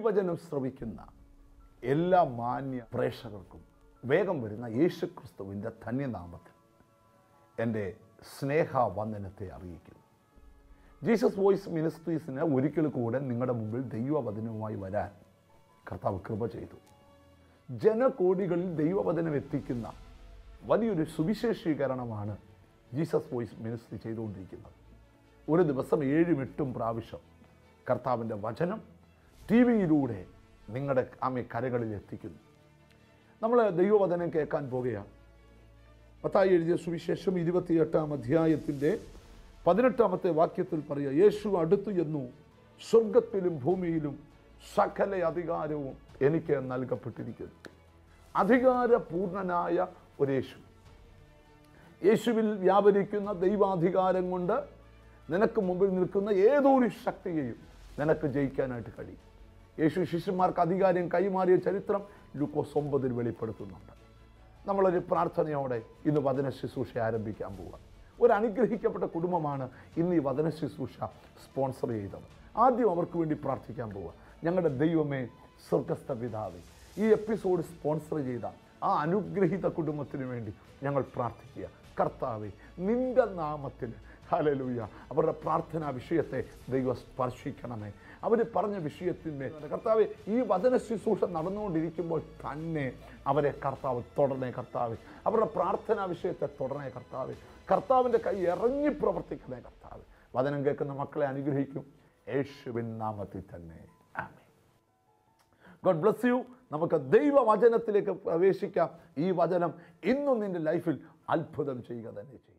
ദൈവവചനം ശ്രവിക്കുന്ന എല്ലാ മാന്യ പ്രേക്ഷകർക്കും വേഗം വരുന്ന യേശു ക്രിസ്തുവിൻ്റെ ധന്യനാമത്തിൽ എൻ്റെ സ്നേഹവന്ദനത്തെ അറിയിക്കുന്നു ജീസസ് വോയിസ് മിനിസ്ട്രീസിന് ഒരിക്കൽ കൂടെ നിങ്ങളുടെ മുമ്പിൽ ദൈവവചനവുമായി വരാൻ കർത്താവ് കൃപ ചെയ്തു ജനകോടികളിൽ ദൈവവചനം എത്തിക്കുന്ന വലിയൊരു സുവിശേഷീകരണമാണ് ജീസസ് വോയിസ് മിനിസ്ട്രി ചെയ്തുകൊണ്ടിരിക്കുന്നത് ഒരു ദിവസം ഏഴും എട്ടും പ്രാവശ്യം കർത്താവിൻ്റെ വചനം ടി വിയിലൂടെ നിങ്ങളുടെ ആമെ കരകളിൽ എത്തിക്കുന്നു നമ്മൾ ദൈവവചനം കേൾക്കാൻ പോകുകയാണ് മത്തായി എഴുതിയ സുവിശേഷം ഇരുപത്തിയെട്ടാം അധ്യായത്തിൻ്റെ പതിനെട്ടാമത്തെ വാക്യത്തിൽ പറയുക യേശു അടുത്തു എന്നു സ്വർഗത്തിലും ഭൂമിയിലും സകല അധികാരവും എനിക്ക് നൽകപ്പെട്ടിരിക്കുന്നു അധികാരപൂർണനായ ഒരു യേശു യേശുവിൽ വ്യാപരിക്കുന്ന ദൈവാധികാരം കൊണ്ട് നിനക്ക് മുമ്പിൽ നിൽക്കുന്ന ഏതോ ഒരു ശക്തിയെയും നിനക്ക് ജയിക്കാനായിട്ട് കഴിയും യേശു ശിഷ്യന്മാർക്ക് അധികാരം കൈമാറിയ ചരിത്രം ലൂക്കോസ് ഒമ്പതിൽ വെളിപ്പെടുത്തുന്നുണ്ട് നമ്മളൊരു പ്രാർത്ഥനയോടെ ഇന്ന് വചന ശുശ്രൂഷ ആരംഭിക്കാൻ പോവുക ഒരു അനുഗ്രഹിക്കപ്പെട്ട കുടുംബമാണ് ഇന്ന് ഈ വചന ശുശ്രൂഷ സ്പോൺസർ ചെയ്തത് ആദ്യം അവർക്ക് വേണ്ടി പ്രാർത്ഥിക്കാൻ പോവുക ഞങ്ങളുടെ ദൈവമേ സ്വർഗസ്ഥ പിതാവേ ഈ എപ്പിസോഡ് സ്പോൺസർ ചെയ്ത ആ അനുഗ്രഹീത കുടുംബത്തിന് വേണ്ടി ഞങ്ങൾ പ്രാർത്ഥിക്കുക കർത്താവെ നിന്റെ നാമത്തിൽ ഹലലൂയ അവരുടെ പ്രാർത്ഥനാ വിഷയത്തെ ദൈവം സ്പർശിക്കണമേ അവർ പറഞ്ഞ വിഷയത്തിന്മേൽ കർത്താവ് ഈ വചന ശുശ്രൂഷ നടന്നുകൊണ്ടിരിക്കുമ്പോൾ തന്നെ അവരെ കർത്താവ് തുടരണേ കർത്താവ് അവരുടെ പ്രാർത്ഥനാ വിഷയത്തെ തുടരണേ കർത്താവ് കർത്താവിൻ്റെ കൈ ഇറങ്ങി പ്രവർത്തിക്കണേ കർത്താവ് വചനം കേൾക്കുന്ന മക്കളെ അനുഗ്രഹിക്കും യേശുവിൻ നാമത്തിൽ തന്നെ ആമേ ഗോഡ് ബ്ലസ് യു നമുക്ക് ദൈവവചനത്തിലേക്ക് പ്രവേശിക്കാം ഈ വചനം ഇന്നും നിന്റെ ലൈഫിൽ അത്ഭുതം ചെയ്യുക തന്നെ ചെയ്യും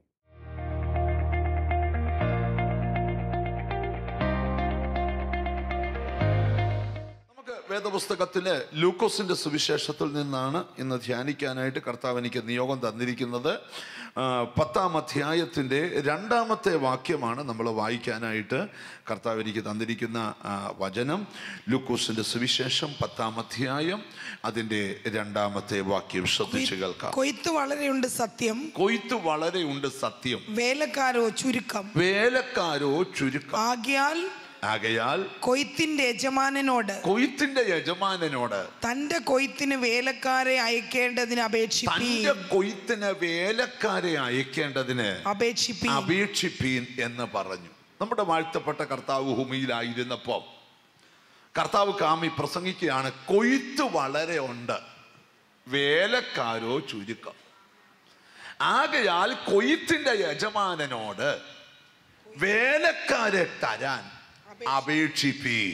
നമുക്ക് വേദപുസ്തകത്തിലെ ലൂക്കോസിന്റെ സുവിശേഷത്തിൽ നിന്നാണ് ഇന്ന് ധ്യാനിക്കാനായിട്ട് കർത്താവ് എനിക്ക് നിയോഗം തന്നിരിക്കുന്നത് ആ, പത്താം അധ്യായത്തിൻ്റെ രണ്ടാമത്തെ വാക്യമാണ് നമ്മൾ വായിക്കാനായിട്ട് കർത്താവ് എനിക്ക് തന്നിരിക്കുന്ന ആ, വചനം ലൂക്കോസിന്റെ സുവിശേഷം പത്താം അധ്യായം അതിൻ്റെ രണ്ടാമത്തെ വാക്യം ശ്രദ്ധിച്ചു കേൾക്കാം കൊയ്ത്ത് വളരെയുണ്ട് സത്യം കൊയ്ത്ത് വളരെ ഉണ്ട് സത്യം വേലക്കാരോ ചുരുക്കം വേലക്കാരോ ചുരുക്കം ആകിയാൽ ആകയാൽ കൊയ്ത്തിന്റെ യജമാനനോട് കൊയ്ത്തിന്റെ യജമാനനോട് തന്റെ കൊയ്ത്തിന് വേലക്കാരെ അയക്കേണ്ടതിന് അപേക്ഷിപ്പീൻ തന്റെ കൊയ്ത്തിന് വേലക്കാരെ അയക്കേണ്ടതിന് അപേക്ഷിപ്പീൻ അപേക്ഷിപ്പീൻ എന്ന് പറഞ്ഞു നമ്മുടെ വാഴ്ത്തപ്പെട്ട കർത്താവ് ഭൂമിയിലായിരുന്നപ്പോ കർത്താവ് കാമി പ്രസംഗിക്കുകയാണ് കൊയ്ത്ത് വളരെ ഉണ്ട് വേലക്കാരോ ചുരുക്കം ആകയാൽ കൊയ്ത്തിന്റെ യജമാനനോട് വേലക്കാരെ തരാൻ അപേക്ഷിപ്പീൻ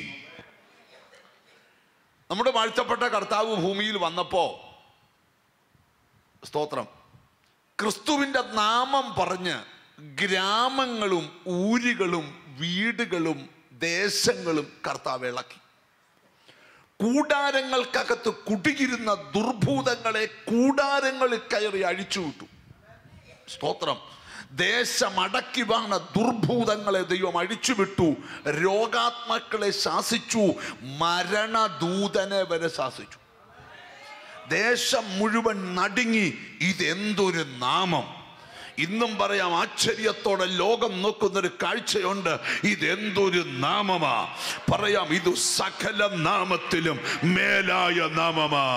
നമ്മുടെ വാഴ്ത്തപ്പെട്ട കർത്താവ് ഭൂമിയിൽ വന്നപ്പോ സ്തോത്രം ക്രിസ്തുവിൻ്റെ നാമം പറഞ്ഞ് ഗ്രാമങ്ങളും ഊരുകളും വീടുകളും ദേശങ്ങളും കർത്താവ് ഇളക്കി കൂടാരങ്ങൾക്കകത്ത് കുടുകിരുന്ന ദുർഭൂതങ്ങളെ കൂടാരങ്ങളിൽ കയറി അഴിച്ചുവിട്ടു സ്തോത്രം ദേശമടക്കി വാണ ദുർഭൂതങ്ങളെ ദൈവം അഴിച്ചുവിട്ടു രോഗാത്മാക്കളെ ശാസിച്ചു മരണദൂതനെ വരെ ശാസിച്ചു ദേശം മുഴുവൻ നടുങ്ങി ഇതെന്തൊരു നാമം ഇന്നും പറയാം ആശ്ചര്യത്തോടെ ലോകം നോക്കുന്നൊരു കാഴ്ചയുണ്ട് ഇതെന്തൊരു നാമമാ പറയാം ഇത് സകല നാമത്തിലും മേലായ നാമമാ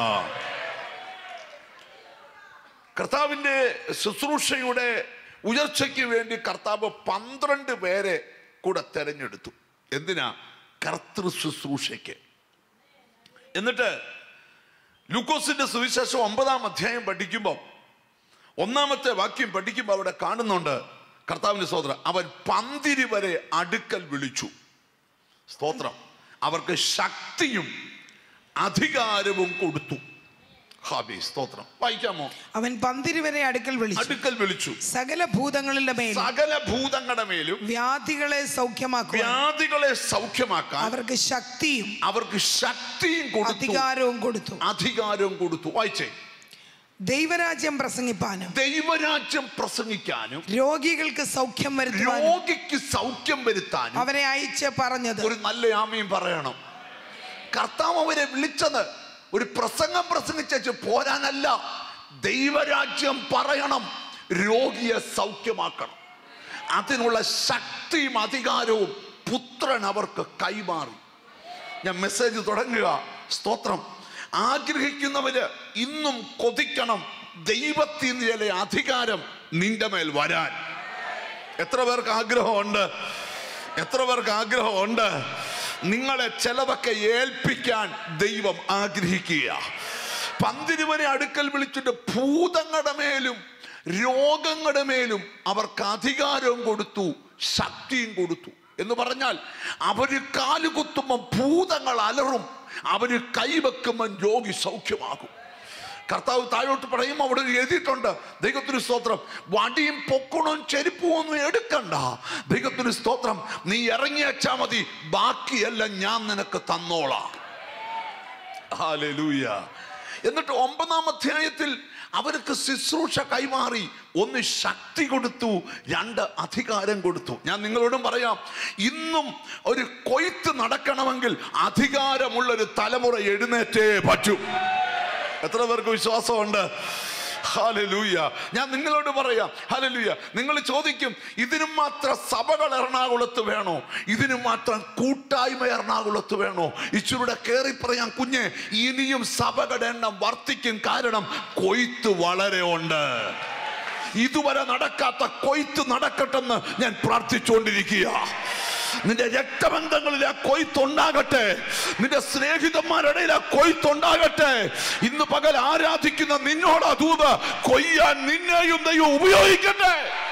കർത്താവിൻ്റെ ശുശ്രൂഷയുടെ ഉയർച്ചയ്ക്ക് വേണ്ടി കർത്താവ് പന്ത്രണ്ട് പേരെ കൂടെ തെരഞ്ഞെടുത്തു എന്തിനാ കർത്തൃ ശുശ്രൂഷയ്ക്ക് എന്നിട്ട് ലൂക്കോസിന്റെ സുവിശേഷം ഒമ്പതാം അധ്യായം പഠിക്കുമ്പോൾ ഒന്നാമത്തെ വാക്യം പഠിക്കുമ്പോൾ അവിടെ കാണുന്നുണ്ട് കർത്താവിന്റെ സ്തോത്രം അവൻ പന്തിരി വരെ അടുക്കൽ വിളിച്ചു സ്തോത്രം അവർക്ക് ശക്തിയും അധികാരവും കൊടുത്തു ഹാബി സ്തോത്രം വായിക്കാമോ അവൻ പന്തിരി വരെ അടുക്കൽ വിളിച്ചു അടുക്കൽ വിളിച്ചു സകല ഭൂതങ്ങളുടെ മേൽ സകല ഭൂതങ്ങളുടെ മേലും വ്യാധികളെ സൗഖ്യമാക്കുക വ്യാധികളെ സൗഖ്യമാക്കാൻ അവർക്ക് ശക്തിയും അവർക്ക് ശക്തിയും കൊടുത്തു അധികാരവും കൊടുത്തു അധികാരവും കൊടുത്തു വായിച്ചേ ദൈവരാജ്യം പ്രസംഗിപ്പാനും ദൈവരാജ്യം പ്രസംഗിക്കാനും രോഗികൾക്ക് സൗഖ്യം വരുത്തുവാനും രോഗിക്ക് സൗഖ്യം വരുത്താനും അവരെ അയച്ച് പറഞ്ഞത് ഒരു നല്ല ആമയും പറയണം കർത്താവ് അവരെ വിളിച്ചത് ഒരു പ്രസംഗം പ്രസംഗിച്ചു പോരാനല്ല ദൈവരാജ്യം പറയണം രോഗിയെ സൗഖ്യമാക്കണം അതിനുള്ള ശക്തിയും അധികാരവും പുത്രൻ അവർക്ക് കൈമാറി ഞാൻ മെസ്സേജ് തുടങ്ങുക സ്തോത്രം ആഗ്രഹിക്കുന്നവര് ഇന്നും കൊതിക്കണം ദൈവത്തിന് ചില അധികാരം നിന്റെ മേൽ വരാൻ എത്ര പേർക്ക് ആഗ്രഹമുണ്ട് എത്ര പേർക്ക് ആഗ്രഹമുണ്ട് നിങ്ങളെ ചിലതൊക്കെ ഏൽപ്പിക്കാൻ ദൈവം ആഗ്രഹിക്കുക പന്തിരുവനെ അടുക്കൽ വിളിച്ചിട്ട് ഭൂതങ്ങളുടെ മേലും രോഗങ്ങളുടെ മേലും അവർക്ക് അധികാരവും കൊടുത്തു ശക്തിയും കൊടുത്തു എന്ന് പറഞ്ഞാൽ അവര് കാലുകുത്തുമ്പോൾ ഭൂതങ്ങൾ അലറും അവര് കൈവെക്കുമ്പോൾ രോഗി സൗഖ്യമാകും കർത്താവ് താഴോട്ട് പറയും അവിടെ എഴുതിയിട്ടുണ്ട് ദൈവത്തിന് സ്തോത്രം വടിയും പൊക്കണവും ചെരുപ്പും ഒന്നും എടുക്കണ്ട ദൈവത്തിന് സ്തോത്രം നീ ഇറങ്ങിയച്ചാ മതി ബാക്കിയെല്ലാം ഞാൻ നിനക്ക് തന്നോളാം ഹാലൂയ എന്നിട്ട് ഒമ്പതാം അധ്യായത്തിൽ അവർക്ക് ശുശ്രൂഷ കൈമാറി ഒന്ന് ശക്തി കൊടുത്തു രണ്ട് അധികാരം കൊടുത്തു ഞാൻ നിങ്ങളോടും പറയാം ഇന്നും ഒരു കൊയ്ത്ത് നടക്കണമെങ്കിൽ അധികാരമുള്ളൊരു തലമുറ എഴുന്നേറ്റേ പറ്റൂ എത്ര പേർക്ക് വിശ്വാസമുണ്ട് ഹാലലൂയ ഞാൻ നിങ്ങളോട് പറയാം ഹാലലൂയ നിങ്ങൾ ചോദിക്കും ഇതിനും മാത്രം സഭകൾ എറണാകുളത്ത് വേണോ ഇതിനും മാത്രം കൂട്ടായ്മ എറണാകുളത്ത് വേണോ ഇച്ചിരൂടെ കയറി പറയാം കുഞ്ഞെ ഇനിയും സഭകളുടെ എണ്ണം വർദ്ധിക്കും കാരണം കൊയ്ത്ത് വളരെ ഉണ്ട് ഇതുവരെ നടക്കാത്ത കൊയ്ത്ത് നടക്കട്ടെന്ന് ഞാൻ പ്രാർത്ഥിച്ചുകൊണ്ടിരിക്കുക നിന്റെ രക്തബന്ധങ്ങളിൽ ആ കൊയ്ത്തുണ്ടാകട്ടെ നിന്റെ സ്നേഹിതന്മാരുടെ ഇടയിൽ ആ കൊയ്ത്തുണ്ടാകട്ടെ ഇന്ന് പകൽ ആരാധിക്കുന്ന നിന്നോടാ ദൂത് കൊയ്യാൻ നിന്നെയും ദൈവം ഉപയോഗിക്കട്ടെ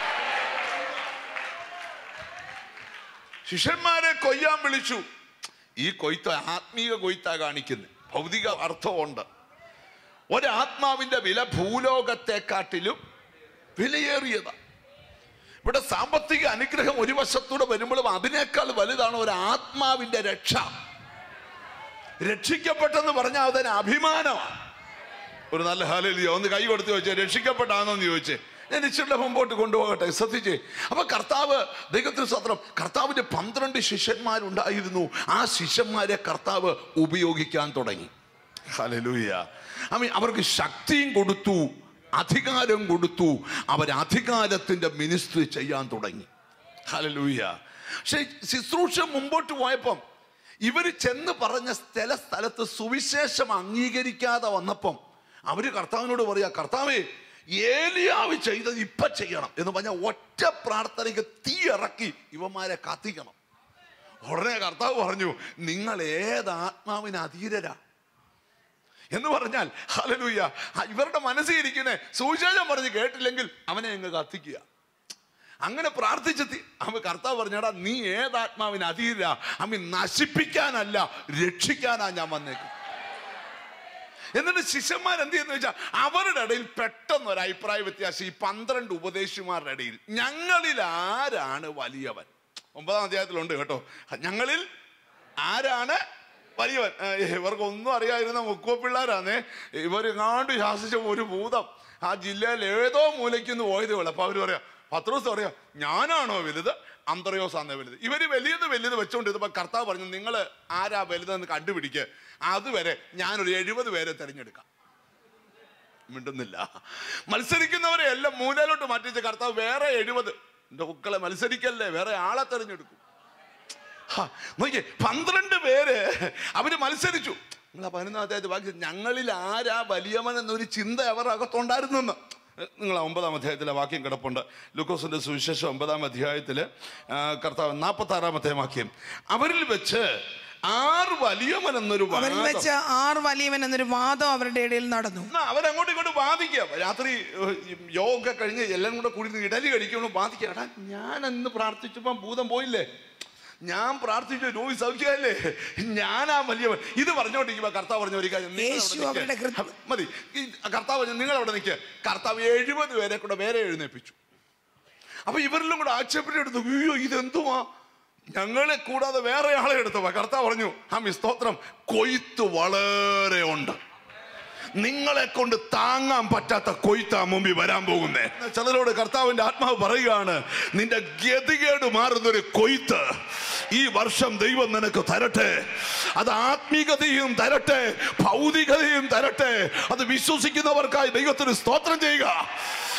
ശിഷ്യന്മാരെ കൊയ്യാൻ വിളിച്ചു ഈ കൊയ്ത്ത് ആത്മീയ കൊയ്ത്താ കാണിക്കുന്നത് ഭൗതിക അർത്ഥമുണ്ട് ഒരാത്മാവിന്റെ വില ഭൂലോകത്തെക്കാട്ടിലും വിലയേറിയതാ ഇവിടെ സാമ്പത്തിക അനുഗ്രഹം ഒരു വശത്തൂടെ വരുമ്പോഴും അതിനേക്കാൾ വലുതാണ് ഒരു ആത്മാവിന്റെ രക്ഷ രക്ഷിക്കപ്പെട്ടെന്ന് പറഞ്ഞാൽ അതിന് അഭിമാനമാണ് ഒരു നല്ല ഹാലിയോ ഒന്ന് കൈ കൊടുത്ത് ചോദിച്ചേ രക്ഷിക്കപ്പെട്ടാണെന്ന് ചോദിച്ചേ ഞാൻ ഇച്ചിരി മുമ്പോട്ട് കൊണ്ടുപോകട്ടെ ശ്രദ്ധിച്ചേ അപ്പൊ കർത്താവ് ദൈവത്തിന് സ്വത്രം കർത്താവിന്റെ പന്ത്രണ്ട് ശിഷ്യന്മാരുണ്ടായിരുന്നു ആ ശിഷ്യന്മാരെ കർത്താവ് ഉപയോഗിക്കാൻ തുടങ്ങി ഹലലൂയ അമ്മ അവർക്ക് ശക്തിയും കൊടുത്തു അധികാരം കൊടുത്തു അവർ അധികാരത്തിന്റെ മിനിസ്ട്രി ചെയ്യാൻ തുടങ്ങി ഹലലൂയ പക്ഷെ ശുശ്രൂഷ മുമ്പോട്ട് പോയപ്പം ഇവര് ചെന്ന് പറഞ്ഞ സ്ഥല സ്ഥലത്ത് സുവിശേഷം അംഗീകരിക്കാതെ വന്നപ്പം അവര് കർത്താവിനോട് പറയാ കർത്താവേ ഏലിയാവ് ചെയ്തത് ഇപ്പൊ ചെയ്യണം എന്ന് പറഞ്ഞ ഒറ്റ പ്രാർത്ഥനയ്ക്ക് തീ ഇറക്കി ഇവന്മാരെ കത്തിക്കണം ഉടനെ കർത്താവ് പറഞ്ഞു നിങ്ങൾ ഏത് ആത്മാവിന് അധീരരാ എന്ന് പറഞ്ഞാൽ ഹലലൂയ ഇവരുടെ മനസ്സിൽ ഇരിക്കുന്നേ സുവിശേഷം പറഞ്ഞ് കേട്ടില്ലെങ്കിൽ അവനെ അങ്ങ് കത്തിക്കുക അങ്ങനെ പ്രാർത്ഥിച്ച് തി- അവൻ കർത്താവ് പറഞ്ഞടാ നീ ഏതാത്മാവിന് അതീര അമ്മ നശിപ്പിക്കാനല്ല രക്ഷിക്കാനാ ഞാൻ വന്നേക്കും എന്നിട്ട് ശിഷ്യന്മാർ എന്ത് ചെയ്യുന്ന വെച്ചാൽ അവരുടെ ഇടയിൽ പെട്ടെന്ന് ഒരു അഭിപ്രായ വ്യത്യാസം ഈ പന്ത്രണ്ട് ഉപദേശിമാരുടെ ഇടയിൽ ഞങ്ങളിൽ ആരാണ് വലിയവൻ ഒമ്പതാം അധ്യായത്തിലുണ്ട് കേട്ടോ ഞങ്ങളിൽ ആരാണ് വലിയവൻ ഏ, ഇവർക്ക് ഒന്നും അറിയാതിരുന്ന മുക്കുവ പിള്ളേരാന്നേ ഇവർ ഇങ്ങാണ്ട് ശാസിച്ച ഒരു ഭൂതം ആ ജില്ലയിൽ ഏതോ മൂലയ്ക്ക് പോയതേ ഉള്ളു അപ്പൊ അവര് പറയാ പത്രോസ് പറയാ ഞാനാണോ വലുത് അന്തറയോസ് ആണോ വലുത് ഇവര് വലിയത് വലിയത് വെച്ചോണ്ടിരുന്നപ്പോ കർത്താവ് പറഞ്ഞു നിങ്ങൾ ആരാ വലുതെന്ന് കണ്ടുപിടിക്കുക അതുവരെ ഞാനൊരു എഴുപത് പേരെ തിരഞ്ഞെടുക്കാം മിണ്ടുന്നില്ല മത്സരിക്കുന്നവരെ എല്ലാം മൂലയിലോട്ട് മാറ്റിച്ച കർത്താവ് വേറെ എഴുപത് എന്റെ കുക്കളെ മത്സരിക്കല്ലേ വേറെ ആളെ തെരഞ്ഞെടുക്കും ഹാ, നോക്കിയേ പന്ത്രണ്ട് പേര് അവര് മത്സരിച്ചു നിങ്ങൾ പതിനൊന്നാം അധ്യായത്തിൽ ബാക്കി ഞങ്ങളിൽ ആരാ വലിയവൻ എന്നൊരു ചിന്ത അവർ അകത്തുണ്ടായിരുന്നെന്ന് നിങ്ങൾ ഒമ്പതാം അധ്യായത്തിലെ വാക്യം കിടപ്പുണ്ട് ലൂക്കോസിന്റെ സുവിശേഷം ഒമ്പതാം അധ്യായത്തില് ആ, കർത്താവ് നാൽപ്പത്തി ആറാമത്തെ വാക്യം അവരിൽ വെച്ച് ആറ് വലിയവൻ എന്നൊരു അവരിൽ വാദം വെച്ച് ആറ് വലിയവൻ എന്നൊരു വാദം അവരുടെ ഇടയിൽ നടന്നു എന്നാ അവരങ്ങോട്ടും ഇങ്ങോട്ടും ബാധിക്കുക രാത്രി ഏഹ്, ഈ യോഗ കഴിഞ്ഞ് എല്ലാം കൂടെ കൂടി ഇടലി കഴിക്കുമ്പോൾ ബാധിക്കുക എടാ ഞാൻ അന്ന് പ്രാർത്ഥിച്ചപ്പോൾ ഭൂതം പോയില്ലേ ഞാൻ പ്രാർത്ഥിച്ച രോഗി സൗഖ്യമല്ലേ ഞാനാ വലിയവൻ ഇത് പറഞ്ഞോണ്ടിരിക്കുമ്പോ കർത്താവ് പറഞ്ഞ ഒരു കാര്യം നിങ്ങൾ യേശു അവിടെ അവരുടെ നിൽക്ക്. ഹൃദയ- മതി ഈ കർത്താവ് പറഞ്ഞു നിങ്ങൾ അവിടെ നിൽക്കുക കർത്താവ് എഴുപത് പേരെ കൂടെ വേറെ എഴുന്നേപ്പിച്ചു അപ്പൊ ഇവരെല്ലാം കൂടെ ആക്ഷേപപ്പെടുത്തു അയ്യോ ഇതെന്തുവാ ഞങ്ങളെ കൂടാതെ വേറെ ആളെ എടുത്തു കർത്താവ് പറഞ്ഞു ആ സ്തോത്രം കൊയ്ത്ത് വളരെ ഉണ്ട് നിങ്ങളെ കൊണ്ട് താങ്ങാൻ പറ്റാത്ത കൊയ്ത്താ മുമ്പിൽ വരാൻ പോകുന്നേ ചിലരോട് കർത്താവിന്റെ ആത്മാവ് പറയുകയാണ് നിന്റെ ഗതികേട് മാറുന്നൊരു കൊയ്ത്ത് ഈ വർഷം ദൈവം നിനക്ക് തരട്ടെ അത് ആത്മീകതയും തരട്ടെ ഭൗതികതയും തരട്ടെ അത് വിശ്വസിക്കുന്നവർക്കായി ദൈവത്തിന് സ്തോത്രം ചെയ്യുക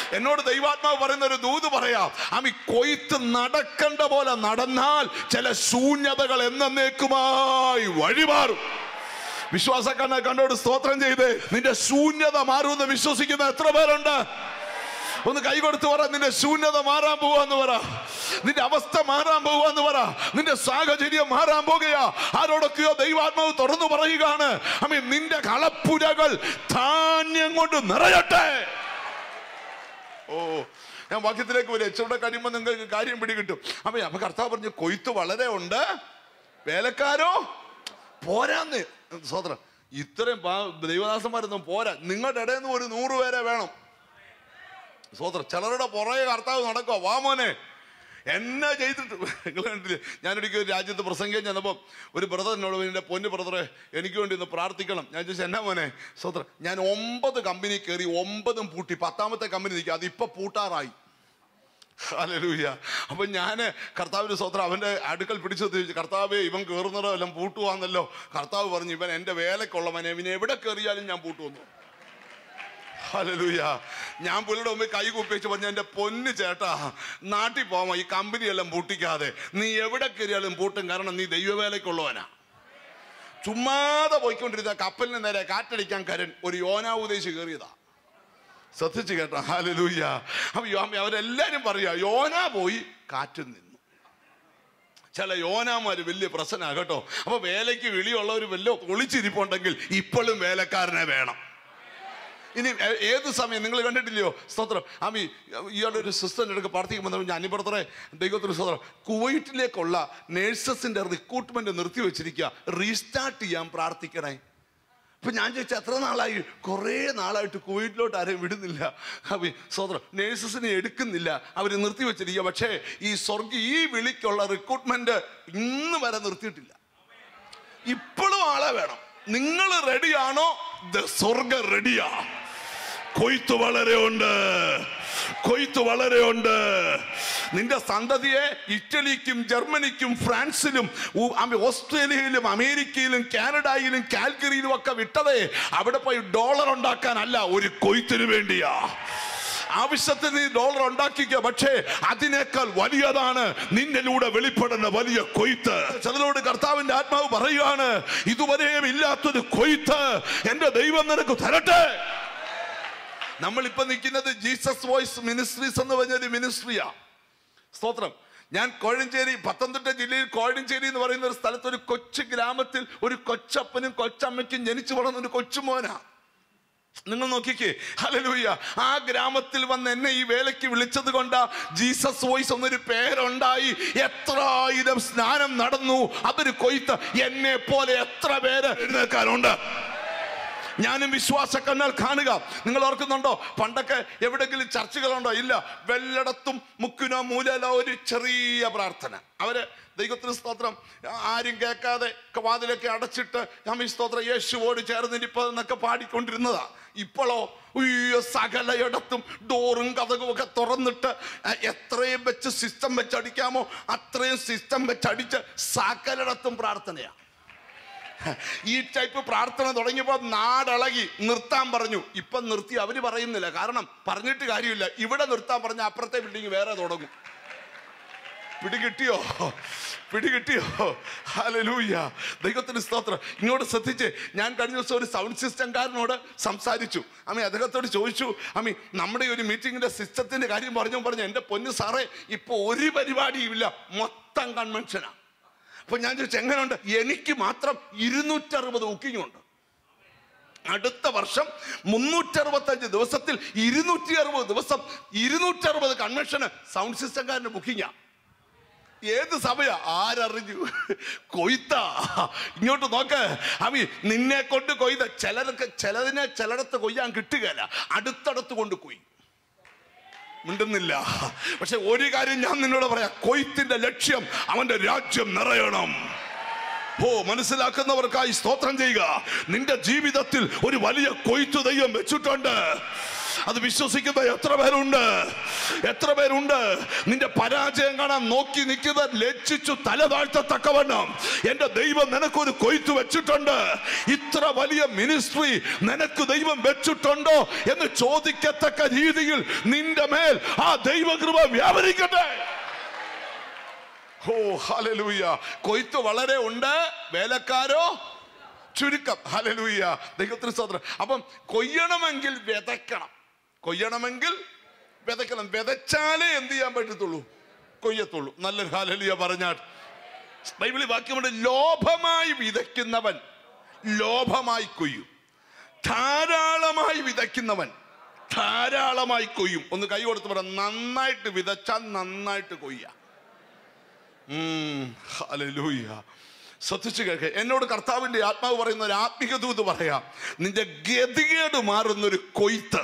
എന്നോട് ദൈവാത്മാവ് പറയുന്ന ഒരു ദൂത് പറയാം അമ്മി കൊയ്ത്ത് നടക്കേണ്ട പോലെ നടന്നാൽ ചില ശൂന്യതകൾ എന്നേക്കുമായി വഴിമാറും വിശ്വാസക്കാരനെ കണ്ടോട് സ്തോത്രം ചെയ്ത് നിന്റെ ശൂന്യത മാറുമെന്ന് വിശ്വസിക്കുന്ന എത്ര പേരുണ്ട് ഒന്ന് കൈ കൊടുത്ത് പറ നിന്റെ ശൂന്യത മാറാൻ പോവാന്ന് പറ നിന്റെ അവസ്ഥ മാറാൻ പോവാന്ന് പറ നിന്റെ സാഹചര്യം മാറാൻ പോകുകയാ ആരോടൊക്കെയോ ദൈവാത്മാവ് തുറന്നു പറയുകയാണ് അമ്മ നിന്റെ കളപ്പുരകൾ ധാന്യം കൊണ്ട് നിറയട്ടെ ഓ ഞാൻ വാക്യത്തിലേക്ക് വരും എച്ചൂടെ കഴിയുമ്പോൾ നിങ്ങൾക്ക് കാര്യം പിടികിട്ടും അപ്പൊ അപ്പൊ കർത്താവ് പറഞ്ഞു കൊയ്ത്ത് വളരെ ഉണ്ട് വേലക്കാരോ പോരാന്ന് സ്വതന്ത്രം ഇത്രയും പാ- ദൈവദാസന്മാരൊന്നും പോരാ നിങ്ങളുടെ ഇടയിൽ നിന്ന് ഒരു നൂറ് പേരെ വേണം സ്വതന്ത്രം ചിലരുടെ പുറകെ കർത്താവ് നടക്കുക വാ മോനെ എന്നെ ചെയ്തിട്ട് നിങ്ങൾ കണ്ടില്ലേ ഞാനൊരിക്കൽ ഒരു രാജ്യത്ത് പ്രസംഗം ചെന്നപ്പോൾ ഒരു ബ്രദർ എന്നോട് എൻ്റെ പൊന്ന് ബ്രദറെ എനിക്ക് വേണ്ടി ഒന്ന് പ്രാർത്ഥിക്കണം ഞാൻ ചോദിച്ചു എന്നാ മോനെ സ്വതന്ത്രം ഞാൻ ഒമ്പത് കമ്പനി കയറി ഒമ്പതും പൂട്ടി പത്താമത്തെ കമ്പനി നിൽക്കുക അതിപ്പോൾ പൂട്ടാറായി ഹല്ലേലൂയ അപ്പൊ ഞാൻ കർത്താവിന്റെ സ്വത്രം അവന്റെ അടുക്കൽ പിടിച്ചു ചോദിച്ചു കർത്താവേ ഇവൻ കയറുന്നതോ എല്ലാം പൂട്ടുവാന്നല്ലോ കർത്താവ് പറഞ്ഞു ഇവൻ എന്റെ വേലക്കുള്ളവനെ ഇവനെ എവിടെ കയറിയാലും ഞാൻ പൂട്ടുവന്നു ഹല്ലേലൂയ ഞാൻ പുള്ളിയുടെ മുമ്പിൽ കൈ കുപ്പിച്ച് പറഞ്ഞു എൻ്റെ പൊന്ന് ചേട്ടാ നാട്ടിൽ പോവാ ഈ കമ്പനിയെല്ലാം പൂട്ടിക്കാതെ നീ എവിടെ കയറിയാലും പൂട്ടും കാരണം നീ ദൈവവേലക്കുള്ളവനാ ചുമ്മാതെ പോയിക്കൊണ്ടിരുന്ന കപ്പലിന് നേരെ കാറ്റടിക്കാൻ കരൻ ഒരു യോനാവുദേശി കയറിയതാ ശ്രദ്ധിച്ചു കേട്ടോ ഹാലലൂയ്യ അപ്പൊ യോ- അവരെല്ലാരും പറയാ യോന പോയി കാറ്റും നിന്നു ചില യോനാമാര് വലിയ പ്രശ്നമാണ് കേട്ടോ അപ്പൊ വേലയ്ക്ക് വിളിയുള്ളവർ വല്ല ഒളിച്ചിരിപ്പുണ്ടെങ്കിൽ ഇപ്പോഴും വേലക്കാരനെ വേണം ഇനി ഏ- ഏത് സമയം നിങ്ങൾ കണ്ടിട്ടില്ലയോ സ്തോത്രം ആമി ഇയാളുടെ ഒരു സിസ്റ്ററിൻ്റെ അടുക്ക് പ്രാർത്ഥിക്കുമ്പോൾ ഞാൻ അനിപ്പുറത്തെ ദൈവത്തിന് സ്തോത്രം കുവൈറ്റിലേക്കുള്ള നേഴ്സസിന്റെ റിക്രൂട്ട്മെന്റ് നിർത്തി വെച്ചിരിക്കുക റീസ്റ്റാർട്ട് ചെയ്യാൻ പ്രാർത്ഥിക്കണേ ഇപ്പൊ ഞാൻ ചോദിച്ചു എത്ര നാളായി കുറേ നാളായിട്ട് കുവൈറ്റിലോട്ട് ആരെയും വിടുന്നില്ല അപ്പൊ സ്വതന്ത്രം നേഴ്സസിനെ എടുക്കുന്നില്ല അവർ നിർത്തി വെച്ചിരിക്കുക പക്ഷേ ഈ സ്വർഗ ഈ വിളിക്കുള്ള റിക്രൂട്ട്മെന്റ് ഇന്ന് വരെ നിർത്തിയിട്ടില്ല ഇപ്പോഴും ആളെ വേണം നിങ്ങൾ റെഡിയാണോ സ്വർഗ റെഡിയാ കൊയ്ത്ത് വളരെ ഉണ്ട് കൊയ്ത്ത് വളരെ ഉണ്ട് നിന്റെ സന്തതിയെ ഇറ്റലിക്കും ജർമ്മനിക്കും ഫ്രാൻസിലും ഉ- അമേ- ഓസ്ട്രേലിയയിലും അമേരിക്കയിലും കാനഡയിലും കാൽഗറിയിലും ഒക്കെ വിട്ടതേ അവിടെ പോയി ഡോളർ ഉണ്ടാക്കാനല്ല ഒരു കൊയ്ത്തിന് വേണ്ടിയാ ആവശ്യത്തിന് നീ ഡോളർ ഉണ്ടാക്കിക്കുക പക്ഷേ അതിനേക്കാൾ വലിയതാണ് നിന്നിലൂടെ വെളിപ്പെടുന്ന വലിയ കൊയ്ത്ത് ചിലരോട് കർത്താവിന്റെ ആത്മാവ് പറയുകയാണ് ഇതുവരെയും ഇല്ലാത്തൊരു കൊയ്ത്ത് എന്റെ ദൈവം നിനക്ക് തരട്ടെ നമ്മൾ ഇപ്പൊ നിൽക്കുന്നത് ജീസസ് വോയിസ് മിനിസ്ട്രീസ് എന്ന് പറഞ്ഞൊരു മിനിസ്ട്രിയാ സ്തോത്രം ഞാൻ കോഴഞ്ചേരി പത്തനംതിട്ട ജില്ലയിൽ കോഴഞ്ചേരി എന്ന് പറയുന്ന ഒരു സ്ഥലത്ത് ഒരു കൊച്ചു ഗ്രാമത്തിൽ ഒരു കൊച്ചപ്പനും കൊച്ചമ്മയ്ക്കും ജനിച്ചു വളർന്ന ഒരു കൊച്ചുമോനാ നിങ്ങൾ നോക്കിക്കേ ഹലലൂയ ആ ഗ്രാമത്തിൽ വന്ന് എന്നെ ഈ വേലയ്ക്ക് വിളിച്ചത് കൊണ്ട് ജീസസ് വോയിസ് എന്നൊരു പേരുണ്ടായി എത്ര ആയിരം സ്നാനം നടന്നു അതൊരു കൊയ്ത്ത് എന്നെ പോലെ എത്ര പേര് എഴുന്നേൽക്കാനുണ്ട് ഞാനും വിശ്വാസ കണ്ണാൽ കാണുക നിങ്ങൾ ഓർക്കുന്നുണ്ടോ പണ്ടൊക്കെ എവിടെങ്കിലും ചർച്ചകളുണ്ടോ ഇല്ല വെല്ലടത്തും മുക്കിനോ മൂലയിലോ ഒരു ചെറിയ പ്രാർത്ഥന അവര് ദൈവത്തിന് സ്തോത്രം ആരും കേൾക്കാതെ വാതിലൊക്കെ അടച്ചിട്ട് ഞാൻ ഈ സ്തോത്രം യേശുവോട് ചേർന്നിരിപ്പ എന്നൊക്കെ പാടിക്കൊണ്ടിരുന്നതാ ഇപ്പോഴോ ഉയ്യോ സകലയിടത്തും ഡോറും കഥകും ഒക്കെ തുറന്നിട്ട് അഹ് എത്രയും വെച്ച് സിസ്റ്റം വെച്ചടിക്കാമോ അത്രയും സിസ്റ്റം വെച്ചടിച്ച് സകലയിടത്തും പ്രാർത്ഥനയാ ഈ ടൈപ്പ് പ്രാർത്ഥന തുടങ്ങിയപ്പോൾ നാടിളകി നിർത്താൻ പറഞ്ഞു ഇപ്പം നിർത്തി അവര് പറയുന്നില്ല കാരണം പറഞ്ഞിട്ട് കാര്യമില്ല ഇവിടെ നിർത്താൻ പറഞ്ഞ അപ്പുറത്തെ ബിൽഡിംഗ് വേറെ തുടങ്ങും പിടികിട്ടിയോ പിടികിട്ടിയോ ഹല്ലേലൂയ ദൈവത്തിന് സ്തോത്രം ഇങ്ങോട്ട് ശ്രദ്ധിച്ച് ഞാൻ കഴിഞ്ഞ ദിവസം ഒരു സൗണ്ട് സിസ്റ്റംകാരനോട് സംസാരിച്ചു അമ്മ അദ്ദേഹത്തോട് ചോദിച്ചു അമ്മി നമ്മുടെ ഈ ഒരു മീറ്റിങ്ങിന്റെ സിസ്റ്റത്തിന്റെ കാര്യം പറഞ്ഞു പറഞ്ഞു എൻ്റെ പൊന്നു സാറേ ഇപ്പൊ ഒരു പരിപാടിയും ഇല്ല മൊത്തം കൺവെൻഷനാ അപ്പൊ ഞാൻ ചോദിച്ചു എങ്ങനെയുണ്ട് എനിക്ക് മാത്രം ഇരുന്നൂറ്ററുപത് ബുക്കിംഗ് ഉണ്ട് അടുത്ത വർഷം മുന്നൂറ്ററുപത്തഞ്ച് ദിവസത്തിൽ ഇരുന്നൂറ്റി അറുപത് ദിവസം ഇരുന്നൂറ്ററുപത് കൺവെൻഷന് സൗണ്ട് സിസ്റ്റംകാരൻ്റെ ബുക്കിംഗാ ഏത് സഭയാ ആരറിഞ്ഞു കൊയ്ത്ത ഇങ്ങോട്ട് നോക്ക് അമി നിന്നെ കൊണ്ട് കൊയ്ത ചിലർക്ക് ചിലതിനെ ചിലടത്ത് കൊയ്യാൻ കിട്ടുകയില്ല അടുത്തടുത്ത് കൊണ്ട് കൊയ്യും മിണ്ടുന്നില്ല പക്ഷെ ഒരു കാര്യം ഞാൻ നിന്നോട് പറയാം കൊയ്ത്തിന്റെ ലക്ഷ്യം അവന്റെ രാജ്യം നിറയണം ഓ മനസ്സിലാക്കുന്നവർക്കായി സ്തോത്രം ചെയ്യുക നിന്റെ ജീവിതത്തിൽ ഒരു വലിയ കൊയ്ത്തു ദൈവം വെച്ചിട്ടുണ്ട് അത് വിശ്വസിക്കുന്ന എത്ര പേരുണ്ട് എത്ര പേരുണ്ട് നിന്റെ പരാജയം കാണാൻ നോക്കി നിൽക്കുന്ന ലജ്ജിച്ചു തല താഴ്ത്തത്തക്കവണ്ണം എന്റെ ദൈവം നിനക്കൊരു കൊയ്ത്ത് വെച്ചിട്ടുണ്ട് ഇത്ര വലിയ മിനിസ്ട്രി നിനക്ക് ദൈവം വെച്ചിട്ടുണ്ടോ എന്ന് ചോദിക്കത്തക്ക രീതിയിൽ നിന്റെ മേൽ ആ ദൈവകൃപ വ്യാപരിക്കട്ടെ ഓ ഹലലൂയ കൊയ്ത്ത് വളരെ ഉണ്ട് വേലക്കാരോ ചുരുക്കം ഹലലൂയ ദൈവത്തിന് സ്തോത്രം അപ്പം കൊയ്യണമെങ്കിൽ വിതയ്ക്കണം കൊയ്യണമെങ്കിൽ വിതയ്ക്കണം വിതച്ചാലേ എന്ത് ചെയ്യാൻ പറ്റത്തുള്ളൂ കൊയ്യത്തുള്ളൂ നല്ലൊരു ഹലലിയ പറഞ്ഞാൽ ബൈബിളിൽ വാക്യമുണ്ട് ലോഭമായി വിതയ്ക്കുന്നവൻ ലോഭമായി കൊയ്യും ധാരാളമായി വിതയ്ക്കുന്നവൻ ധാരാളമായി കൊയ്യും ഒന്ന് കൈ കൊടുത്ത് പറ നന്നായിട്ട് വിതച്ചാൽ നന്നായിട്ട് കൊയ്യാം ഉം, ഹല്ലേലൂയ. ശ്രദ്ധിച്ചു കേൾക്കുക എന്നോട് കർത്താവിന്റെ ആത്മാവ് പറയുന്ന ഒരു ആത്മിക ദൂത് പറയാം നിന്റെ ഗതികേട് മാറുന്ന ഒരു കൊയ്ത്ത്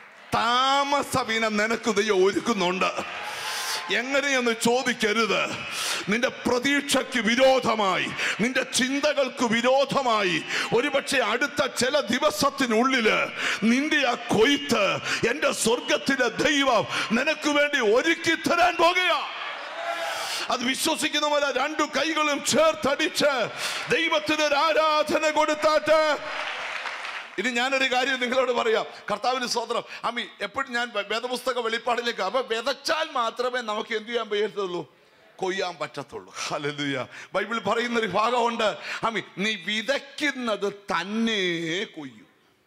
താമസവിനം നിനക്ക് ദൈവം ഒരുക്കുന്നുണ്ട് എങ്ങനെയെന്ന് ചോദിക്കരുത് നിന്റെ പ്രതീക്ഷയ്ക്ക് വിരോധമായി നിന്റെ ചിന്തകൾക്ക് വിരോധമായി ഒരുപക്ഷെ അടുത്ത ചില ദിവസത്തിനുള്ളില് നിന്റെ ആ കൊയ്ത്ത് എന്റെ സ്വർഗത്തിലെ ദൈവം നിനക്ക് വേണ്ടി ഒരുക്കി തരാൻ പോകുകയാ അത് വിശ്വസിക്കുന്നവരെ രണ്ടു കൈകളും ചേർത്തടിച്ച് ദൈവത്തിന് ഒരു ആരാധന കൊടുത്താട്ട് ഇനി ഞാനൊരു കാര്യം നിങ്ങളോട് പറയാം കർത്താവിന് സ്വതന്ത്രം അമ്മി എപ്പോഴും ഞാൻ വേ- വേദപുസ്തക വെളിപ്പാടിലേക്ക് അപ്പൊ വിതച്ചാൽ മാത്രമേ നമുക്ക് എന്ത് ചെയ്യാൻ പറ്റത്തുള്ളൂ കൊയ്യാൻ പറ്റത്തുള്ളൂ ഹല്ലേലൂയ ബൈബിൾ പറയുന്ന ഒരു ഭാഗമുണ്ട് അമ്മി നീ വിതയ്ക്കുന്നത് തന്നെ കൊയ്യും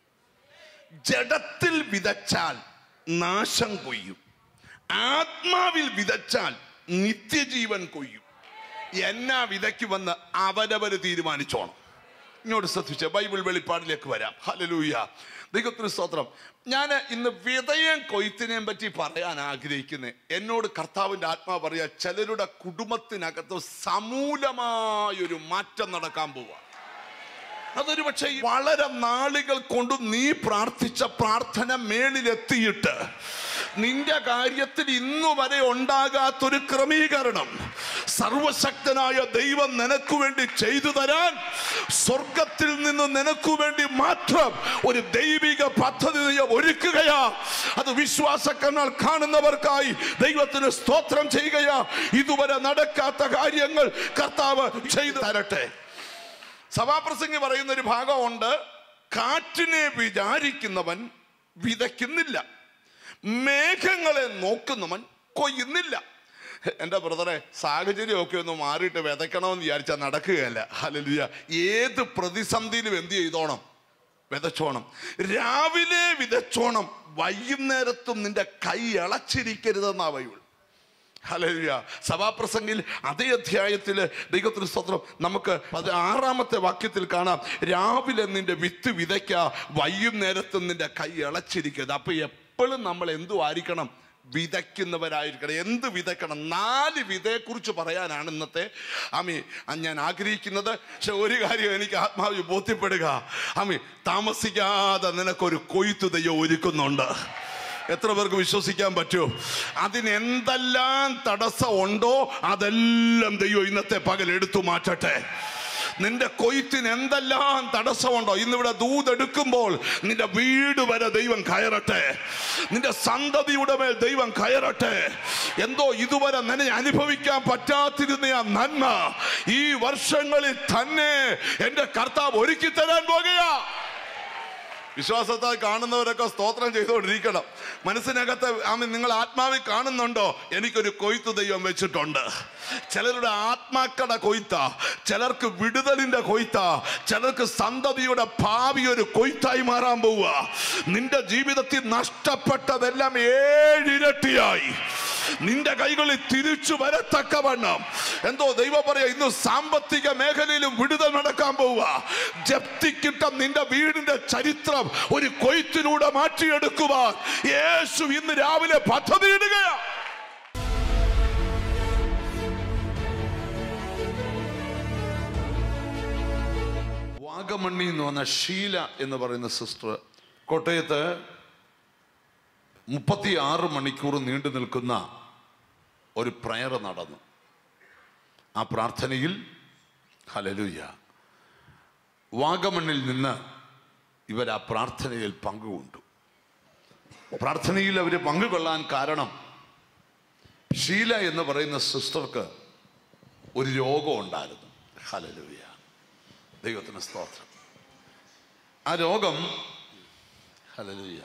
ജഡത്തിൽ വിതച്ചാൽ നാശം കൊയ്യും ആത്മാവിൽ വിതച്ചാൽ നിത്യജീവൻ കൊയ്യും എന്നാ വിതയ്ക്കുമെന്ന് അവരവര് തീരുമാനിച്ചോണം ഇങ്ങോട്ട് ശ്രദ്ധിച്ച ബൈബിൾ വെളിപ്പാടിലേക്ക് വരാം ഹലലൂയ ദൈവത്തിന് സ്തോത്രം ഞാൻ ഇന്ന് വിതയം കൊയ്ത്തിനെയും പറ്റി പറയാൻ ആഗ്രഹിക്കുന്നത് എന്നോട് കർത്താവിൻ്റെ ആത്മാവ് പറയാ ചിലരുടെ കുടുംബത്തിനകത്ത് സമൂലമായൊരു മാറ്റം നടക്കാൻ പോവാ അതൊരു പക്ഷേ വളരെ നാളുകൾ കൊണ്ട് നീ പ്രാർത്ഥിച്ച പ്രാർത്ഥന മേളിലെത്തിയിട്ട് നിന്റെ കാര്യത്തിൽ ഇന്നു വരെ ഉണ്ടാകാത്തൊരു ക്രമീകരണം സർവശക്തനായ ദൈവം നിനക്ക് വേണ്ടി ചെയ്തു തരാൻ സ്വർഗത്തിൽ നിന്ന് നിനക്ക് വേണ്ടി മാത്രം ഒരു ദൈവിക പദ്ധതി ദൈവം ഒരുക്കുകയാ അത് വിശ്വാസക്കണ്ണാൽ കാണുന്നവർക്കായി ദൈവത്തിന് സ്തോത്രം ചെയ്യുകയാ ഇതുവരെ നടക്കാത്ത കാര്യങ്ങൾ കർത്താവ് ചെയ്തു തരട്ടെ സഭാപ്രസംഗി പറയുന്ന ഒരു ഭാഗമുണ്ട് കാറ്റിനെ വിചാരിക്കുന്നവൻ വിതയ്ക്കുന്നില്ല മേഘങ്ങളെ നോക്കുന്നവൻ കൊയ്യുന്നില്ല എൻ്റെ ബ്രദറെ സാഹചര്യമൊക്കെ ഒന്ന് മാറിയിട്ട് വിതയ്ക്കണമെന്ന് വിചാരിച്ചാൽ നടക്കുകയല്ല ഹല്ലേലൂയ ഏത് പ്രതിസന്ധിയിലും എന്ത് ചെയ്തോണം വിതച്ചോണം രാവിലെ വിതച്ചോണം വൈകുന്നേരത്തും നിന്റെ കൈ ഇളച്ചിരിക്കരുതെന്നാ ബൈബിൾ ഹല്ലേലൂയ സഭാപ്രസംഗിൽ അതേ അധ്യായത്തിൽ ദൈവത്തിന് സ്തോത്രം നമുക്ക് അത് ആറാമത്തെ വാക്യത്തിൽ കാണാം രാവിലെ നിന്റെ വിത്ത് വിതയ്ക്ക വൈകുന്നേരത്തും നിന്റെ കൈ ഇളച്ചിരിക്കരുത് അപ്പൊ എപ്പോഴും നമ്മൾ എന്തു ആയിരിക്കണം വിതയ്ക്കുന്നവരായിരിക്കണം എന്ത് വിതയ്ക്കണം നാല് വിതയെക്കുറിച്ച് പറയാനാണ് ഇന്നത്തെ അമ്മി ഞാൻ ആഗ്രഹിക്കുന്നത് പക്ഷെ ഒരു കാര്യം എനിക്ക് ആത്മാവ് ബോധ്യപ്പെടുക അമ്മി താമസിക്കാതെ നിനക്കൊരു കൊയ്ത്തു ദൈവം ഒരുക്കുന്നുണ്ട് എത്ര പേർക്ക് വിശ്വസിക്കാൻ പറ്റുമോ അതിന് എന്തെല്ലാം തടസ്സം ഉണ്ടോ അതെല്ലാം ദൈവം ഇന്നത്തെ പകൽ എടുത്തു മാറ്റട്ടെ നിന്റെ കൊയ്ത്തിന് എന്തെല്ലാം തടസ്സമുണ്ടോ ഇന്നിവിടെ ദൂതെടുക്കുമ്പോൾ നിന്റെ വീട് വരെ ദൈവം കയറട്ടെ നിന്റെ സന്തതിയുടെ മേൽ ദൈവം കയറട്ടെ എന്തോ ഇതുവരെ നിന്നെ അനുഭവിക്കാൻ പറ്റാതിരുന്ന ആ നന്മ ഈ വർഷങ്ങളിൽ തന്നെ എന്റെ കർത്താവ് ഒരുക്കി തരാൻ പോകുകയാ വിശ്വാസത്താൽ കാണുന്നവരൊക്കെ സ്തോത്രം ചെയ്തുകൊണ്ടിരിക്കണം മനസ്സിനകത്ത് ആമി നിങ്ങൾ ആത്മാവിൽ കാണുന്നുണ്ടോ എനിക്കൊരു കൊയ്ത്ത് ദൈവം വെച്ചിട്ടുണ്ട് ചിലരുടെ ആത്മാക്കളുടെ കൊയ്ത്ത ചിലർക്ക് വിടുതലിന്റെ കൊയ്ത്ത ചിലർക്ക് സന്തതിയുടെ ഭാവി ഒരു കൊയ്ത്തായി മാറാൻ പോവുക നിന്റെ ജീവിതത്തിൽ നഷ്ടപ്പെട്ടതെല്ലാം ഏഴിരട്ടിയായി നിന്റെ കൈകളിൽ തിരിച്ചു വരത്തക്കവണ്ണം എന്തോ ദൈവം പറയാ ഇന്ന് സാമ്പത്തിക മേഖലയിലും വിടുതൽ നടക്കാൻ പോവുക ജപ്തിക്കിട്ട നിന്റെ വീടിന്റെ ചരിത്രം ഒരു കൊയ്ത്തിലൂടെ മാറ്റിയെടുക്കുവാൻ യേശു ഇന്ന് രാവിലെ പദ്ധതി ഇടുകയാ വാഗമണ്ണി എന്ന് പറഞ്ഞ ഷീല എന്ന് പറയുന്ന സിസ്റ്റർ കോട്ടയത്ത് മുപ്പത്തി ആറ് മണിക്കൂർ നീണ്ടു നിൽക്കുന്ന ഒരു പ്രയർ നടന്നു ആ പ്രാർത്ഥനയിൽ ഹലലൂയ വാഗമണ്ണിൽ നിന്ന് ഇവർ ആ പ്രാർത്ഥനയിൽ പങ്കുകൊണ്ടു പ്രാർത്ഥനയിൽ അവർ പങ്കുകൊള്ളാൻ കാരണം ഷീല എന്ന് പറയുന്ന സിസ്റ്റർക്ക് ഒരു രോഗം ഉണ്ടായിരുന്നു ഹലലുയ ദൈവത്തിന് സ്തോത്രം ആ രോഗം ഹലലുയ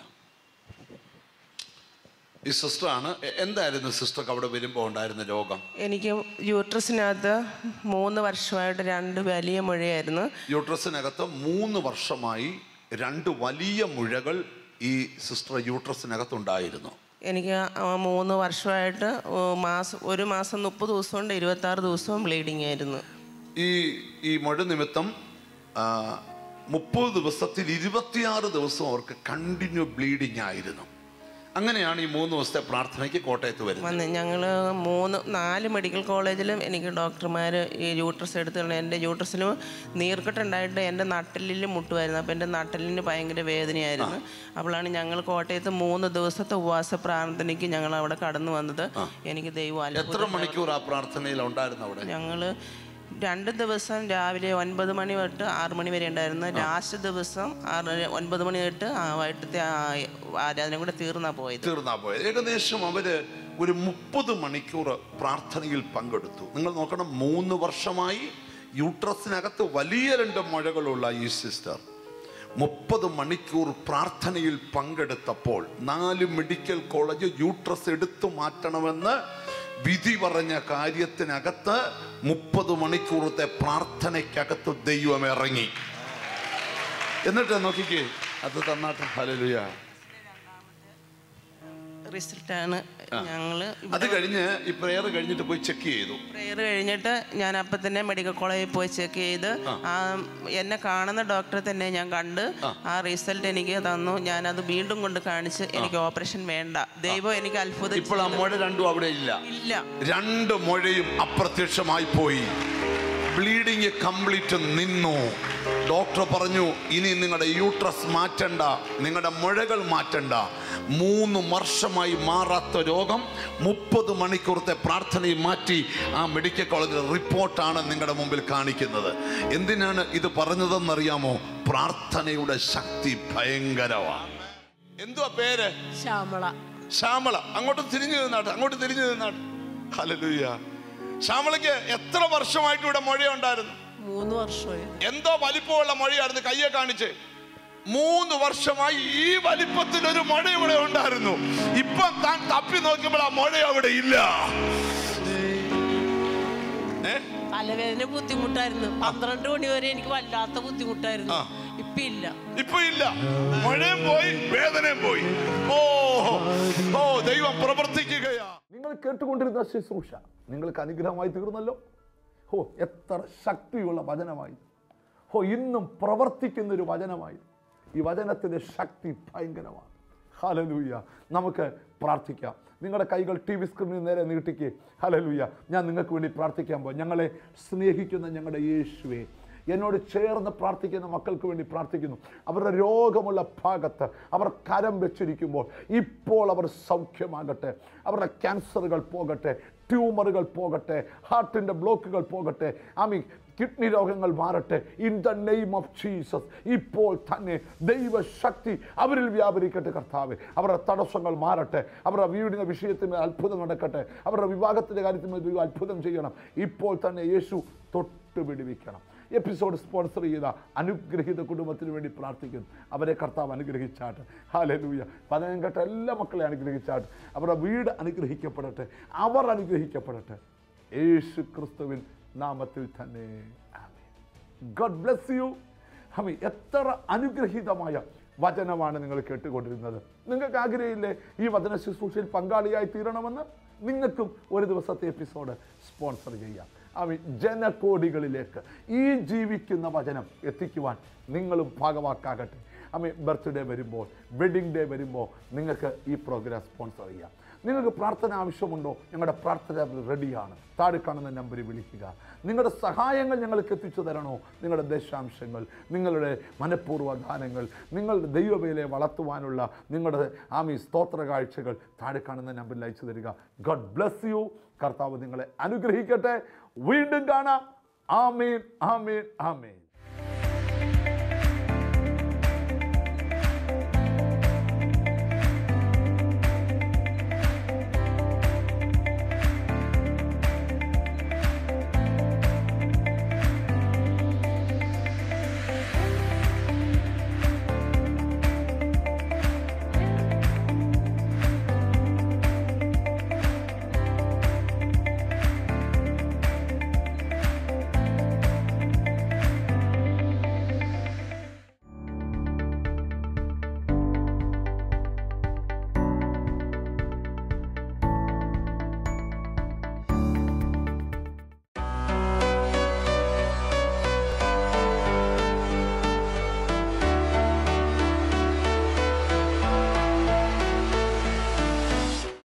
ഈ സിസ്റ്ററാണ് എ- എന്തായിരുന്നു സിസ്റ്റർക്ക് അവിടെ വരുമ്പോൾ ഉണ്ടായിരുന്ന രോഗം എനിക്ക് യൂട്രസിനകത്ത് മൂന്ന് വർഷമായിട്ട് രണ്ട് വലിയ മുഴയായിരുന്നു യൂട്രസിനകത്ത് മൂന്ന് വർഷമായി രണ്ട് വലിയ മുഴകൾ ഈ സിസ്റ്റർ യൂട്രസിനകത്തുണ്ടായിരുന്നു എനിക്ക് ആ മൂന്ന് വർഷമായിട്ട് ഓ, മാസം ഒരു മാസം മുപ്പത് ദിവസം കൊണ്ട് ഇരുപത്താറ് ദിവസവും ബ്ലീഡിങ് ആയിരുന്നു ഈ ഈ മുഴ നിമിത്തം ആ, മുപ്പത് ദിവസത്തിൽ ഇരുപത്തിയാറ് ദിവസം അവർക്ക് കണ്ടിന്യൂ ബ്ലീഡിങ് ആയിരുന്നു അങ്ങനെയാണ് ഈ മൂന്ന് ദിവസത്തെ പ്രാർത്ഥനയ്ക്ക് കോട്ടയത്ത് വരുന്നത് വന്ന് ഞങ്ങൾ മൂന്ന് നാല് മെഡിക്കൽ കോളേജിലും എനിക്ക് ഡോക്ടർമാർ ഈ യൂട്രസ് എടുത്ത് കളഞ്ഞു. എൻ്റെ യൂട്രസിന് നീർക്കെട്ടുണ്ടായിട്ട് എൻ്റെ നട്ടലിൽ മുട്ടുമായിരുന്നു അപ്പോൾ എൻ്റെ നട്ടലിന് ഭയങ്കര വേദനയായിരുന്നു അപ്പോഴാണ് ഞങ്ങൾ കോട്ടയത്ത് മൂന്ന് ദിവസത്തെ ഉപവാസ പ്രാർത്ഥനയ്ക്ക് ഞങ്ങൾ അവിടെ കടന്നു വന്നത് എനിക്ക് ദൈവം എത്ര അത്ഭുതം മണിക്കൂർ ആ പ്രാർത്ഥനയിൽ ഉണ്ടായിരുന്നു അവിടെ ഞങ്ങൾ രണ്ട് ദിവസം രാവിലെ ഒൻപത് മണി തൊട്ട് ആറ് മണി വരെ ഉണ്ടായിരുന്നു ലാസ്റ്റ് ദിവസം ആറ് ഒൻപത് മണി തൊട്ട് ആ വൈകിട്ടത്തെ ആ ആരാധന കൂടെ തീർന്നാ പോയത് തീർന്നാ പോയത് ഏകദേശം അവര് ഒരു മുപ്പത് മണിക്കൂർ പ്രാർത്ഥനയിൽ പങ്കെടുത്തു നിങ്ങൾ നോക്കണം മൂന്ന് വർഷമായി യൂട്രസിനകത്ത് വലിയ രണ്ട് മുഴകളുള്ള ഈ സിസ്റ്റർ മുപ്പത് മണിക്കൂർ പ്രാർത്ഥനയിൽ പങ്കെടുത്തപ്പോൾ നാല് മെഡിക്കൽ കോളേജ് യൂട്രസ് എടുത്തു മാറ്റണമെന്ന് വിധി പറഞ്ഞ കാര്യത്തിനകത്ത് മുപ്പത് മണിക്കൂറത്തെ പ്രാർത്ഥനയ്ക്കകത്ത് ദൈവം ഇറങ്ങി എന്നിട്ട് നോക്കിക്കേ അത് തന്നാട്ടെ ഹല്ലേലൂയ റിസൾട്ടാണ് ഞങ്ങൾ അത് കഴിഞ്ഞ് ഈ പ്രെയർ കഴിഞ്ഞിട്ട് പോയി ചെക്ക് ചെയ്തു പ്രെയർ കഴിഞ്ഞിട്ട് ഞാൻ അപ്പം തന്നെ മെഡിക്കൽ കോളേജിൽ പോയി ചെക്ക് ചെയ്ത് ആ എന്നെ കാണുന്ന ഡോക്ടറെ തന്നെ ഞാൻ കണ്ട് ആ റിസൾട്ട് എനിക്ക് തന്നു ഞാനത് വീണ്ടും കൊണ്ട് കാണിച്ച് എനിക്ക് ഓപ്പറേഷൻ വേണ്ട ദൈവം എനിക്ക് അത്ഭുതം ഇപ്പോൾ ആ മുഴ രണ്ടും അവിടെ ഇല്ല ഇല്ല രണ്ട് മുഴയും അപ്രത്യക്ഷമായി പോയി ബ്ലീഡിങ് കംപ്ലീറ്റ് നിന്നു ഡോക്ടർ പറഞ്ഞു ഇനി നിങ്ങളുടെ യൂട്രസ് മാറ്റണ്ട നിങ്ങളുടെ മുഴകൾ മാറ്റണ്ട മൂന്ന് വർഷമായി മാറാത്ത രോഗം മുപ്പത് മണിക്കൂറത്തെ പ്രാർത്ഥനയും മാറ്റി ആ മെഡിക്കൽ കോളേജിലെ റിപ്പോർട്ടാണ് നിങ്ങളുടെ മുമ്പിൽ കാണിക്കുന്നത് എന്തിനാണ് ഇത് പറഞ്ഞതെന്നറിയാമോ പ്രാർത്ഥനയുടെ ശക്തി ഭയങ്കരമാണ് എന്തുവാ പേര് ശ്യാമള ശ്യാമള അങ്ങോട്ട് തിരിഞ്ഞു നിന്നാട്ടെ അങ്ങോട്ട് തിരിഞ്ഞു നിന്നാട്ടെ ഹല്ലേലൂയ ശ്യാമളയ്ക്ക് എത്ര വർഷമായിട്ട് ഇവിടെ മഴയുണ്ടായിരുന്നു മൂന്ന് വർഷമായി എന്തോ വലിപ്പമുള്ള മഴയായിരുന്നു കയ്യെ കാണിച്ച് മൂന്ന് വർഷമായി ഈ വലിപ്പത്തിൽ ഒരു മഴ ഇവിടെ ഉണ്ടായിരുന്നു ഇപ്പൊ താൻ തപ്പി നോക്കുമ്പോൾ ആ മഴ അവിടെ ഇല്ല ഏ? തലവേദന ബുദ്ധിമുട്ടായിരുന്നു പന്ത്രണ്ട് മണി വരെ എനിക്ക് വല്ലാത്ത ബുദ്ധിമുട്ടായിരുന്നു ആ. ഇപ്പൊ ഇല്ല ഇപ്പൊ ഇല്ല മഴയും പോയി വേദനയും പോയി ഓ ഓ ദൈവം പ്രവർത്തിക്കുകയാ നിങ്ങൾ കേട്ടുകൊണ്ടിരുന്ന ശുശ്രൂഷ നിങ്ങൾക്ക് അനുഗ്രഹമായി തീർന്നല്ലോ ഹോ എത്ര ശക്തിയുള്ള വചനമായി ഹോ ഇന്നും പ്രവർത്തിക്കുന്ന ഒരു വചനമായി ഈ വചനത്തിൻ്റെ ശക്തി ഭയങ്കരമാണ് ഹലലൂയ നമുക്ക് പ്രാർത്ഥിക്കാം നിങ്ങളുടെ കൈകൾ ടി വി സ്ക്രീനിൽ നേരെ നീട്ടിക്ക് ഹലലൂയ ഞാൻ നിങ്ങൾക്ക് വേണ്ടി പ്രാർത്ഥിക്കാൻ പോകും ഞങ്ങളെ സ്നേഹിക്കുന്ന ഞങ്ങളുടെ യേശുവേ എന്നോട് ചേർന്ന് പ്രാർത്ഥിക്കുന്ന മക്കൾക്ക് വേണ്ടി പ്രാർത്ഥിക്കുന്നു അവരുടെ രോഗമുള്ള ഭാഗത്ത് അവർ കരം വെച്ചിരിക്കുമ്പോൾ ഇപ്പോൾ അവർ സൗഖ്യമാകട്ടെ അവരുടെ ക്യാൻസറുകൾ പോകട്ടെ ട്യൂമറുകൾ പോകട്ടെ ഹാർട്ടിൻ്റെ ബ്ലോക്കുകൾ പോകട്ടെ ആമി കിഡ്നി രോഗങ്ങൾ മാറട്ടെ in the name of Jesus ഇപ്പോൾ തന്നെ ദൈവശക്തി അവരിൽ വ്യാപരിക്കട്ടെ കർത്താവ് അവരുടെ തടസ്സങ്ങൾ മാറട്ടെ അവരുടെ വീടിൻ്റെ വിഷയത്തിന് അത്ഭുതം നടക്കട്ടെ അവരുടെ വിവാഹത്തിൻ്റെ കാര്യത്തിൽ ദൈവം അത്ഭുതം ചെയ്യണം ഇപ്പോൾ തന്നെ യേശു തൊട്ട് പിടിവിക്കണം എപ്പിസോഡ് സ്പോൺസർ ചെയ്ത അനുഗ്രഹീത കുടുംബത്തിന് വേണ്ടി പ്രാർത്ഥിക്കുന്നു അവരെ കർത്താവ് അനുഗ്രഹിച്ചാട്ട് ഹാലലൂയ പതിനം കേട്ട എല്ലാ മക്കളെ അനുഗ്രഹിച്ചാട്ട് അവരുടെ വീട് അനുഗ്രഹിക്കപ്പെടട്ടെ അവർ അനുഗ്രഹിക്കപ്പെടട്ടെ യേശു ക്രിസ്തുവിൻ നാമത്തിൽ തന്നെ ഗോഡ് ബ്ലെസ് യു ഹമി എത്ര അനുഗ്രഹീതമായ വചനമാണ് നിങ്ങൾ കേട്ടുകൊണ്ടിരുന്നത് നിങ്ങൾക്ക് ആഗ്രഹമില്ലേ ഈ വചന ശുശ്രൂഷയിൽ പങ്കാളിയായി തീരണമെന്ന് നിങ്ങൾക്കും ഒരു ദിവസത്തെ എപ്പിസോഡ് സ്പോൺസർ ചെയ്യാം അവ ജനകോടികളിലേക്ക് ഈ ജീവിക്കുന്ന വചനം എത്തിക്കുവാൻ നിങ്ങളും ഭാഗവാക്കാകട്ടെ അമ്മ ബർത്ത്ഡേ വരുമ്പോൾ വെഡിങ് ഡേ വരുമ്പോൾ നിങ്ങൾക്ക് ഈ പ്രോഗ്രാം സ്പോൺസർ ചെയ്യാം നിങ്ങൾക്ക് പ്രാർത്ഥന ആവശ്യമുണ്ടോ ഞങ്ങളുടെ പ്രാർത്ഥന റെഡിയാണ് താഴെ കാണുന്ന നമ്പറിൽ വിളിക്കുക നിങ്ങളുടെ സഹായങ്ങൾ ഞങ്ങൾക്ക് എത്തിച്ചു തരണോ നിങ്ങളുടെ ദശാംശങ്ങൾ നിങ്ങളുടെ മനഃപൂർവ്വ ദാനങ്ങൾ നിങ്ങളുടെ ദൈവവേലയെ വളർത്തുവാനുള്ള നിങ്ങളുടെ ആമി സ്തോത്ര കാഴ്ചകൾ താഴെ കാണുന്ന നമ്പറിൽ അയച്ചു തരിക ഗോഡ് ബ്ലസ് യു കർത്താവ് നിങ്ങളെ അനുഗ്രഹിക്കട്ടെ വീണ്ടും കാണാം ആമേൻ ആമേൻ ആമേൻ